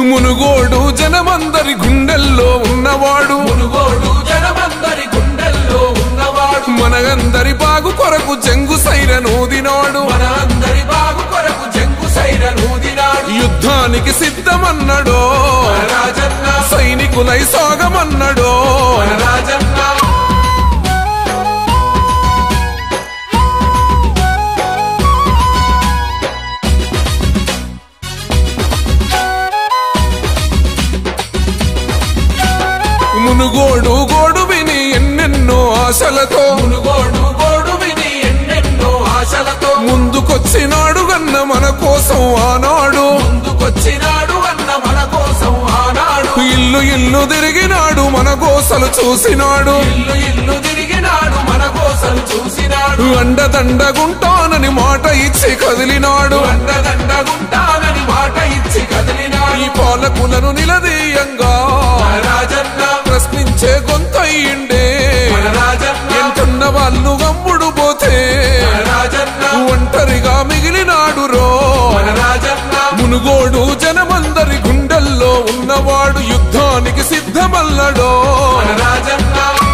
మునుగోడు జనమందరి గుండెల్లో ఉన్నవాడు మునుగోడు జనమందరి గుండెల్లో ఉన్నవాడు మనగందరి బాగు కొరకు జంగు సైరనూదినాడు మన అందరి బాగు కొరకు జంగు సైర నూదినాడు యుద్ధానికి సిద్ధమన్నడో మన రాజన్న సైనికులై సాగమన్నడో మన రాజన్న మునుగోడు గోడు విని ఎన్నెన్నో ఆశలతో మునుగోడు గోడు విని ఎన్నెన్నో ఆశలతో ముందుకొచ్చినాడు గన్న మన కోసం ఆనాడు ముందుకొచ్చినాడు అన్న మన కోసం ఆనాడు ఇల్లు ఇల్లు తిరిగినాడు మన గోసలు చూసినాడు ఇల్లు ఇల్లు తిరిగినాడు మన కోసం చూసినాడు అండదండగుంటానని మాట ఇచ్చి కదిలినాడు అండదండగుంటానని మాట ఇచ్చి కదిలినాడు ఈ పాలకులను నిలదీయంగా మన రాజన్న ప్రశ్నించే గొంతయ్యిండే మన రాజన్న ఎంటున్న వాళ్ళు గమ్ముడు పోతే మన రాజన్న ఒంటరిగా మిగిలినాడు రో మన రాజన్న మునుగోడు జనమందరి గుండెల్లో ఉన్నవాడు యుద్ధానికి సిద్ధమల్లడో మన రాజన్న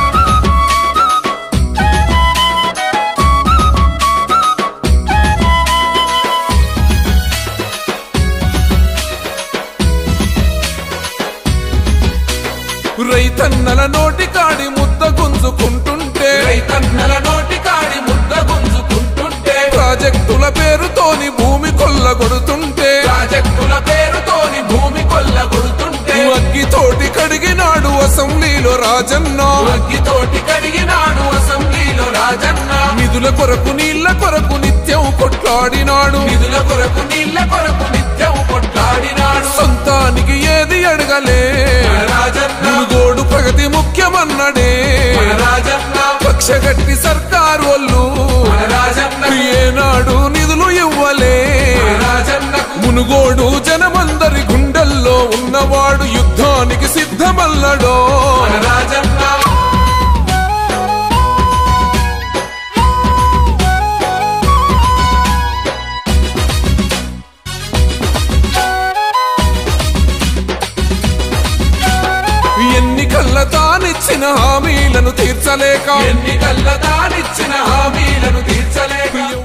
రైతన్నల నోటి కాడి ముద్ద గుంజుకుంటుంటే రైతన్నల నోటి కాడి ముద్ద గుంజుకుంటుంటే ప్రాజెక్టుల పేరుతోని భూమి కొల్లగొడుతుంటే ప్రాజెక్టుల పేరుతోని భూమి కొల్లగొడుతుంటే అగ్గితోటి కడిగినాడు అసెంబ్లీలో రాజన్న అగ్గితోటి కడిగినాడు అసెంబ్లీలో రాజన్న నిధుల కొరకు నీళ్ల కొరకు నిత్యం కొట్లాడినాడు నిధుల కొరకు నీళ్ల కొరకు నిత్యం కొట్లాడినాడు సొంతానికి ఏది అడగలే మన రాజన్న మునుగోడు ప్రగతి ముఖ్యమన్నడే మన రాజన్న పక్షగట్టి సర్కారు వాళ్ళు మన రాజన్న ఏనాడు నిధులు ఇవ్వలే మన రాజన్నకు మునుగోడు జనమందరి గుండెల్లో ఉన్నవాడు యుద్ధానికి సిద్ధమల్లడో మన రాజన్న ఎన్నికల్ల తానిచ్చిన హామీలను తీర్చలేక ఎన్నికల్ల దానిచ్చిన హామీలను తీర్చలేక